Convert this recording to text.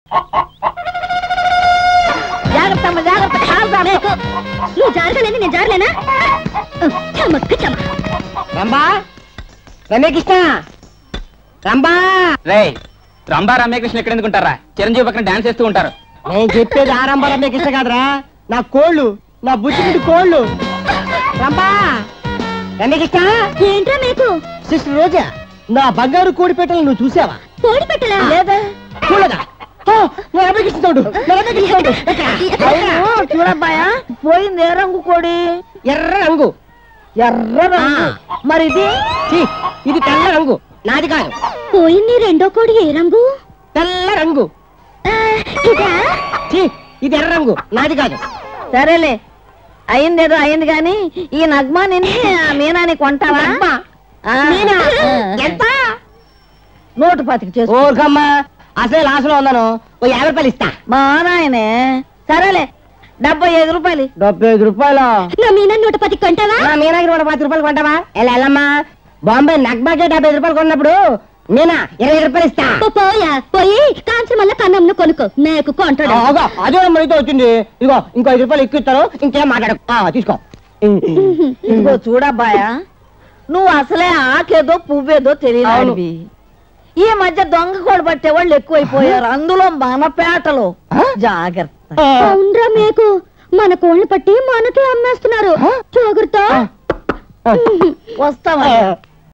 జాగ్రత్త అమ్మ జాగ్రత్త కాలు జారేకు. నువ్వు జారగలేని నేను జారలేనా చమక్క చమ రంబా రమ్యకృష్ణ రంబా రే రంభా రమ్యకృష్ణ ఎక్కడ ఎందుకుంటారా చిరంజీవి పక్కన డాన్స్ చేస్తూ ఉంటారు నేను చెప్పేది ఆ రంబా రమ్యకృష్ణ కాదురా నా కోళ్ళు నా బుచ్చిమిడి కోళ్ళు రంబా రమ్యకృష్ణ ఏంట్రా మీకు సిస్టర్ రోజా నా బంగారు కోడి పెట్టలు నువ్వు చూసావా కోడి పెట్టలా లేదా చూడదా ఆ, నా రమ్యకృష్ణ తోడు నా రమ్యకృష్ణ తోడు అవును, చూడబ్బాయా పోయింది ఏ రంగు కోడి ఎర్ర రంగు ఎర్ర రంగు మరి ఇది ఛీ, ఇది తెల్ల రంగు నాది కాదు పోయింది రెండో కోడి ఏ రంగు తెల్ల రంగు ఆ, ఇదా ఛీ, ఇది ఎర్ర రంగు నాది కాదు సరేలే అయిందేదో అయింది గాని ఈ నగ్మా నిన్ను ఆ మీనాని కొంటావా నగ్మా? ఆ. మీనా? ఆ. ఎంత? నోటు పాతికి చేసుకో ఓర్కమ్మా అసలు లాస్లో ఉన్నాను ఓ యాభై రూపాయలు ఇస్తా మా నాయనే సరేలే డెబ్బై ఐదు రూపాయలు డెబ్బై ఐదు రూపాయలు నా మీనా నూట పది కొంటావా ఆ, మీనాకి నూట పది రూపాయలు కొంటావా ఎలా వెళ్ళమ్మా బాంబే నగ్బాకే డెబ్బై ఐదు రూపాయలు కొన్నప్పుడు మీనా ఇరవై ఐదు రూపాయలు ఇస్తా పో- పోయా పోయి కాంచి మళ్ళా కన్నంను కొనుక్కో నాకు కొంటాడు ఆగా, అదే అయితే వచ్చింది ఇదిగో ఇంకో ఐదు రూపాయలు ఎక్కువ ఇస్తారు ఇంకేం మాట్లాడు ఆ, తీసుకో ఇదిగో చూడబ్బాయా నువ్వు అసలే ఆకేదో పువ్వేదో తెలియదు ఈ మధ్య దొంగ కోడి పట్టే వాళ్ళు ఎక్కువైపోయారు అందులో మన పేటలో ఆ? జాగ్రత్త ఆ. అవునరా మీకు మన కోళ్ళు పట్టి మనకే అమ్మేస్తున్నారు జాగ్రత్త ఆ. వస్తావా ఆ.